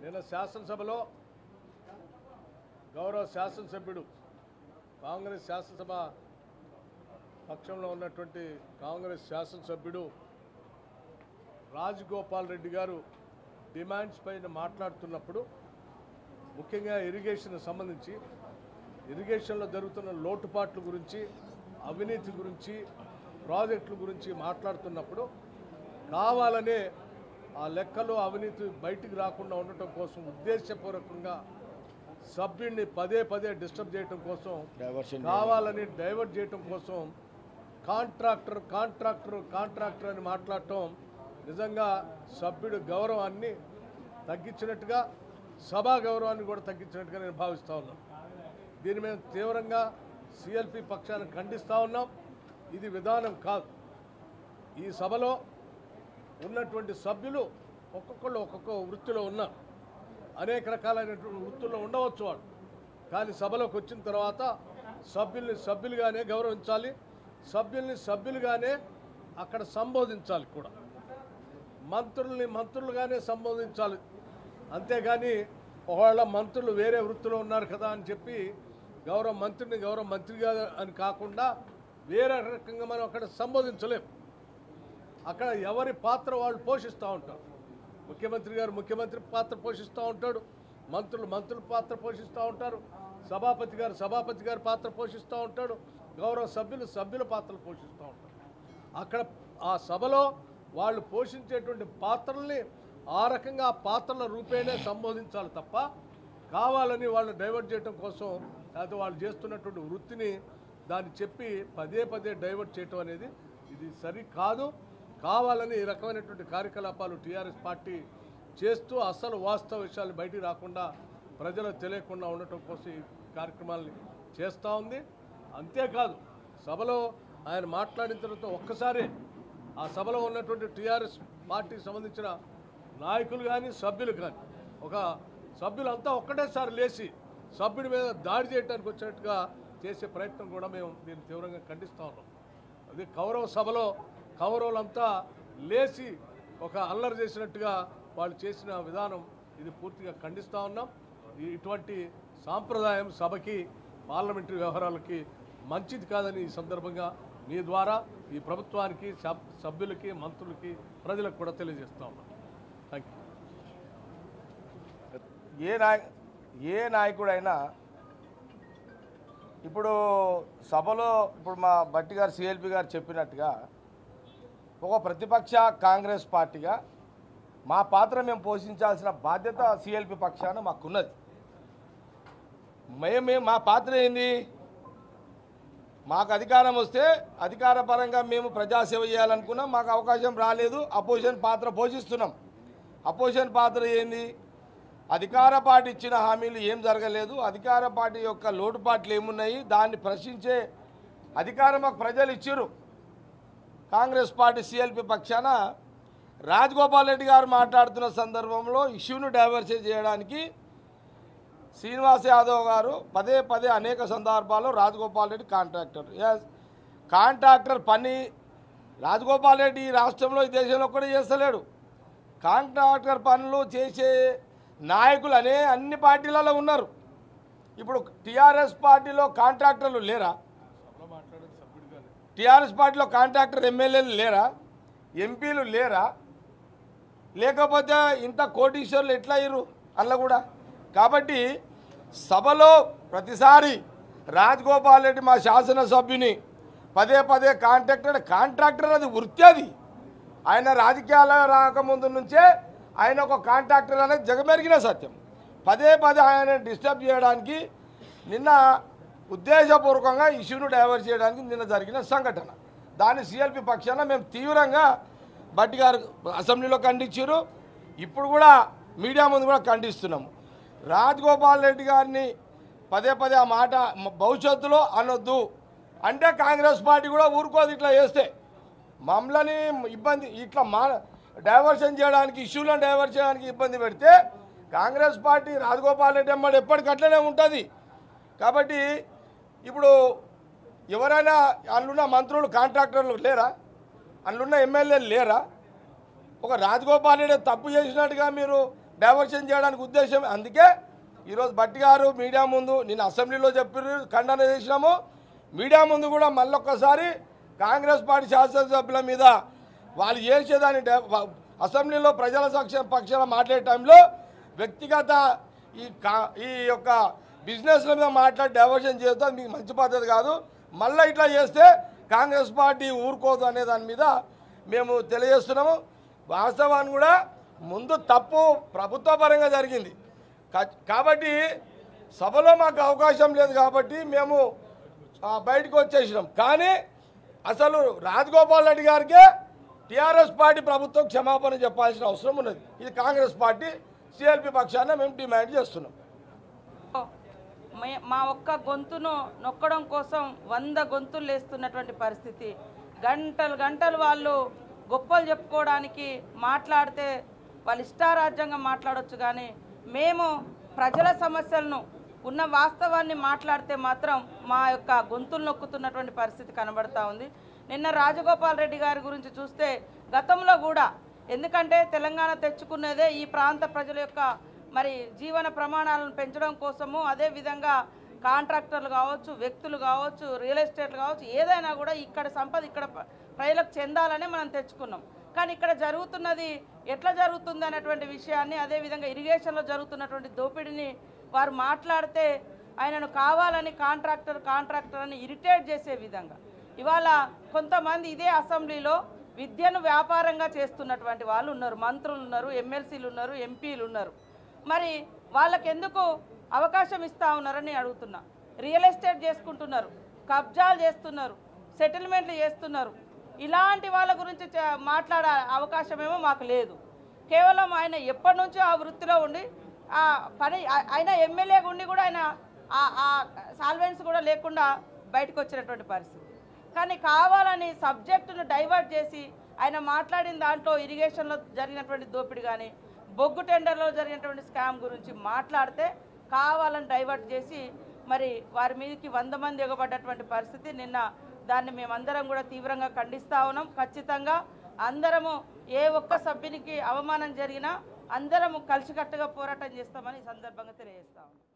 నిన్న శాసనసభలో గౌరవ శాసనసభ్యుడు కాంగ్రెస్ శాసనసభ పక్షంలో ఉన్నటువంటి కాంగ్రెస్ శాసనసభ్యుడు రాజగోపాల్ రెడ్డి గారు డిమాండ్స్ పైన మాట్లాడుతున్నప్పుడు ముఖ్యంగా ఇరిగేషన్ సంబంధించి ఇరిగేషన్లో జరుగుతున్న లోటుపాట్ల గురించి అవినీతి గురించి ప్రాజెక్టుల గురించి మాట్లాడుతున్నప్పుడు కావాలనే ఆ లెక్కలో అవినీతి బయటికి రాకుండా ఉండటం కోసం ఉద్దేశపూర్వకంగా సభ్యుడిని పదే పదే డిస్టర్బ్ చేయటం కోసం డైవర్షన్ కావాలని డైవర్ట్ చేయటం కోసం కాంట్రాక్టర్ కాంట్రాక్టర్ కాంట్రాక్టర్ అని మాట్లాడటం నిజంగా సభ్యుడి గౌరవాన్ని తగ్గించినట్టుగా సభా గౌరవాన్ని కూడా తగ్గించినట్టుగా నేను భావిస్తూ ఉన్నాను దీని మీద తీవ్రంగా సిఎల్పి పక్షాన్ని ఖండిస్తూ ఉన్నాం ఇది విధానం కాదు ఈ సభలో ఉన్నటువంటి సభ్యులు ఒక్కొక్కళ్ళు ఒక్కొక్క వృత్తిలో ఉన్నారు అనేక రకాలైనటువంటి వృత్తుల్లో ఉండవచ్చు వాడు కానీ సభలోకి వచ్చిన తర్వాత సభ్యుల్ని సభ్యులుగానే గౌరవించాలి సభ్యుల్ని సభ్యులుగానే అక్కడ సంబోధించాలి కూడా మంత్రుల్ని మంత్రులుగానే సంబోధించాలి అంతేగాని ఒకవేళ మంత్రులు వేరే వృత్తిలో ఉన్నారు కదా అని చెప్పి గౌరవ మంత్రిని గౌరవ మంత్రిగా అని కాకుండా వేరే రకంగా మనం అక్కడ సంబోధించలేం అక్కడ ఎవరి పాత్ర వాళ్ళు పోషిస్తూ ఉంటారు ముఖ్యమంత్రి గారు ముఖ్యమంత్రి పాత్ర పోషిస్తూ ఉంటాడు మంత్రులు మంత్రుల పాత్ర పోషిస్తూ ఉంటారు సభాపతి గారు సభాపతి గారి పాత్ర పోషిస్తూ ఉంటాడు గౌరవ సభ్యులు సభ్యుల పాత్రలు పోషిస్తూ ఉంటారు అక్కడ ఆ సభలో వాళ్ళు పోషించేటువంటి పాత్రల్ని ఆ రకంగా ఆ పాత్రల రూపేణే సంబోధించాలి తప్ప కావాలని వాళ్ళు డైవర్ట్ చేయడం కోసం లేకపోతే వాళ్ళు చేస్తున్నటువంటి వృత్తిని దాన్ని చెప్పి పదే పదే డైవర్ట్ చేయటం అనేది ఇది సరి కాదు కావాలని ఈ రకమైనటువంటి కార్యకలాపాలు టీఆర్ఎస్ పార్టీ చేస్తూ అసలు వాస్తవ విషయాలు బయటికి రాకుండా ప్రజలకు తెలియకుండా ఉండటం కోసం ఈ కార్యక్రమాల్ని చేస్తూ ఉంది అంతేకాదు సభలో ఆయన మాట్లాడిన తర్వాత ఒక్కసారి ఆ సభలో ఉన్నటువంటి టీఆర్ఎస్ పార్టీకి సంబంధించిన నాయకులు కానీ సభ్యులు కానీ ఒక సభ్యులంతా ఒక్కటేసారి లేచి సభ్యుడి మీద దాడి చేయడానికి వచ్చినట్టుగా చేసే ప్రయత్నం కూడా మేము దీన్ని తీవ్రంగా ఖండిస్తూ ఉన్నాం అది కౌరవ సభలో కౌరవులంతా లేచి ఒక అల్లరి చేసినట్టుగా వాళ్ళు చేసిన విధానం ఇది పూర్తిగా ఖండిస్తూ ఉన్నాం ఈ- ఇటువంటి సాంప్రదాయం సభకి పార్లమెంటరీ వ్యవహారాలకి మంచిది కాదని ఈ సందర్భంగా మీ ద్వారా ఈ ప్రభుత్వానికి సబ్- సభ్యులకి మంత్రులకి ప్రజలకు కూడా తెలియజేస్తా ఉన్నాం థ్యాంక్ యూ ఏ నాయ ఏ నాయకుడైనా ఇప్పుడు సభలో ఇప్పుడు మా బట్టి గారు సిఎల్పి గారు చెప్పినట్టుగా ఒక ప్రతిపక్ష కాంగ్రెస్ పార్టీగా మా పాత్ర మేము పోషించాల్సిన బాధ్యత సిఎల్పి పక్షాన మాకున్నది మేమే మా పాత్ర ఏంది మాకు అధికారం వస్తే అధికార పరంగా మేము ప్రజాసేవ చేయాలనుకున్నాం మాకు అవకాశం రాలేదు అపోజిషన్ పాత్ర పోషిస్తున్నాం అపోజిషన్ పాత్ర ఏంది అధికార పార్టీ ఇచ్చిన హామీలు ఏం జరగలేదు అధికార పార్టీ యొక్క లోటుపాట్లు ఏమున్నాయి దాన్ని ప్రశ్నించే అధికారం మాకు ప్రజలు ఇచ్చారు కాంగ్రెస్ పార్టీ సిఎల్పి పక్షాన రాజగోపాల్ రెడ్డి గారు మాట్లాడుతున్న సందర్భంలో ఇష్యూను డైవర్ట్ చేయడానికి శ్రీనివాస్ యాదవ్ గారు పదే పదే అనేక సందర్భాల్లో Rajagopal Reddy contractor as contractor పని రాజగోపాల్ రెడ్డి ఈ రాష్ట్రంలో ఈ దేశంలో కూడా చేస్తలేడు కాంట్రాక్టర్ పనులు చేసే నాయకులు అనే అన్ని పార్టీలలో ఉన్నారు ఇప్పుడు టీఆర్ఎస్ పార్టీలో కాంట్రాక్టర్లు లేరా సభలో మాట్లాడేది సభ్యుడిగానే టీఆర్ఎస్ పార్టీలో కాంట్రాక్టర్ ఎమ్మెల్యేలు లేరా ఎంపీలు లేరా లేకపోతే ఇంత కోటీశ్వర్లు ఎట్లా అయ్యారు అందులో కూడా కాబట్టి సభలో ప్రతిసారి రాజగోపాల్ రెడ్డి మా శాసనసభ్యుని పదే పదే కాంట్రాక్టర్ కాంట్రాక్టర్ అది వృత్తి అది ఆయన రాజకీయాల రాకముందు నుంచే ఆయన ఒక కాంట్రాక్టర్ అనేది జగమెరిగిన సత్యం పదే పదే ఆయన డిస్టర్బ్ చేయడానికి నిన్న ఉద్దేశపూర్వకంగా ఇష్యూను డైవర్ట్ చేయడానికి నిన్న జరిగిన సంఘటన దాన్ని సిఎల్పి పక్షాన మేము తీవ్రంగా బట్టి గారు అసెంబ్లీలో ఖండించారు ఇప్పుడు కూడా మీడియా ముందు కూడా ఖండిస్తున్నాము రాజగోపాల్ రెడ్డి గారిని పదే పదే ఆ మాట మ- భవిష్యత్తులో అనొద్దు అంటే కాంగ్రెస్ పార్టీ కూడా ఊరుకోదు ఇట్లా చేస్తే మమ్మల్ని ఇబ్బంది ఇట్లా మా డైవర్షన్ చేయడానికి ఇష్యూలను డైవర్ట్ చేయడానికి ఇబ్బంది పెడితే కాంగ్రెస్ పార్టీ రాజగోపాల్ రెడ్డి అమ్మడు ఎప్పటికట్లనే ఉంటుంది కాబట్టి ఇప్పుడు ఎవరైనా అందులో మంత్రులు కాంట్రాక్టర్లు లేరా అందులో ఎమ్మెల్యేలు లేరా ఒక రాజగోపాల్ రెడ్డి తప్పు చేసినట్టుగా మీరు డైవర్షన్ చేయడానికి ఉద్దేశం అందుకే ఈరోజు బట్టి గారు మీడియా ముందు నేను అసెంబ్లీలో చెప్పారు ఖండన చేసినాము మీడియా ముందు కూడా మళ్ళొక్కసారి కాంగ్రెస్ పార్టీ శాసనసభ్యుల మీద వాళ్ళు చేసేదాన్ని డ- వ- అసెంబ్లీలో ప్రజల పక్ష పక్షాన మాట్లాడే టైంలో వ్యక్తిగత ఈ కా ఈ యొక్క బిజినెస్ల మీద మాట్లాడి డైవర్షన్ చేద్దాం మీకు మంచి పద్ధతి కాదు మళ్ళీ ఇట్లా చేస్తే కాంగ్రెస్ పార్టీ ఊరుకోదు అనే దాని మీద మేము తెలియజేస్తున్నాము వాస్తవాన్ని కూడా ముందు తప్పు ప్రభుత్వ పరంగా జరిగింది కా- కాబట్టి సభలో మాకు అవకాశం లేదు కాబట్టి మేము ఆ, బయటకు వచ్చేసినాం కానీ అసలు రాజగోపాల్ రెడ్డి గారికే టీఆర్ఎస్ పార్టీ ప్రభుత్వం క్షమాపణ చెప్పాల్సిన అవసరం ఉన్నది ఇది కాంగ్రెస్ పార్టీ సిఎల్పి పక్షాన మేము డిమాండ్ చేస్తున్నాం మే- మా ఒక్క గొంతును నొక్కడం కోసం వంద గొంతులు లేస్తున్నటువంటి పరిస్థితి గంటలు గంటలు వాళ్ళు గొప్పలు చెప్పుకోవడానికి మాట్లాడితే వాళ్ళు ఇష్టారాజ్యంగా మాట్లాడొచ్చు కానీ మేము ప్రజల సమస్యలను ఉన్న వాస్తవాన్ని మాట్లాడితే మాత్రం మా యొక్క గొంతులు నొక్కుతున్నటువంటి పరిస్థితి కనబడతా ఉంది నిన్న రాజగోపాల్ రెడ్డి గారి గురించి చూస్తే గతంలో కూడా ఎందుకంటే తెలంగాణ తెచ్చుకున్నదే ఈ ప్రాంత ప్రజల యొక్క మరి జీవన ప్రమాణాలను పెంచడం కోసము అదేవిధంగా కాంట్రాక్టర్లు కావచ్చు వ్యక్తులు కావచ్చు రియల్ ఎస్టేట్లు కావచ్చు ఏదైనా కూడా ఇక్కడ సంపద ఇక్కడ ప్ర- ప్రజలకు చెందాలనే మనం తెచ్చుకున్నాం కానీ ఇక్కడ జరుగుతున్నది ఎట్లా జరుగుతుంది అనేటువంటి విషయాన్ని అదేవిధంగా ఇరిగేషన్లో జరుగుతున్నటువంటి దోపిడీని వారు మాట్లాడితే ఆయనను కావాలని కాంట్రాక్టర్ కాంట్రాక్టర్ అని ఇరిటేట్ చేసే విధంగా ఇవాళ కొంతమంది ఇదే అసెంబ్లీలో విద్యను వ్యాపారంగా చేస్తున్నటువంటి వాళ్ళు ఉన్నారు మంత్రులు ఉన్నారు ఎమ్మెల్సీలు ఉన్నారు ఎంపీలు ఉన్నారు మరి వాళ్ళకి ఎందుకు అవకాశం ఇస్తా ఉన్నారని అడుగుతున్నా రియల్ ఎస్టేట్ చేసుకుంటున్నారు కబ్జాలు చేస్తున్నారు సెటిల్మెంట్లు చేస్తున్నారు ఇలాంటి వాళ్ళ గురించి చ- మాట్లాడే అవకాశమేమో మాకు లేదు కేవలం ఆయన ఎప్పటి నుంచో ఆ వృత్తిలో ఉండి ఆ పని ఆ- ఆయన ఎమ్మెల్యేగా ఉండి కూడా ఆయన ఆ- ఆ సాల్వెన్స్ కూడా లేకుండా బయటకు వచ్చినటువంటి పరిస్థితి కానీ కావాలని సబ్జెక్టును డైవర్ట్ చేసి ఆయన మాట్లాడిన దాంట్లో ఇరిగేషన్లో జరిగినటువంటి దోపిడీ కానీ బొగ్గు టెండర్లో జరిగినటువంటి స్కామ్ గురించి మాట్లాడితే కావాలని డైవర్ట్ చేసి మరి వారి మీదకి వంద మంది ఎగబడ్డటువంటి పరిస్థితి నిన్న దాన్ని మేమందరం కూడా తీవ్రంగా ఖండిస్తా ఉన్నాం ఖచ్చితంగా అందరము ఏ ఒక్క సభ్యునికి అవమానం జరిగినా అందరము కలిసికట్టుగా పోరాటం చేస్తామని ఈ సందర్భంగా తెలియజేస్తా ఉన్నాం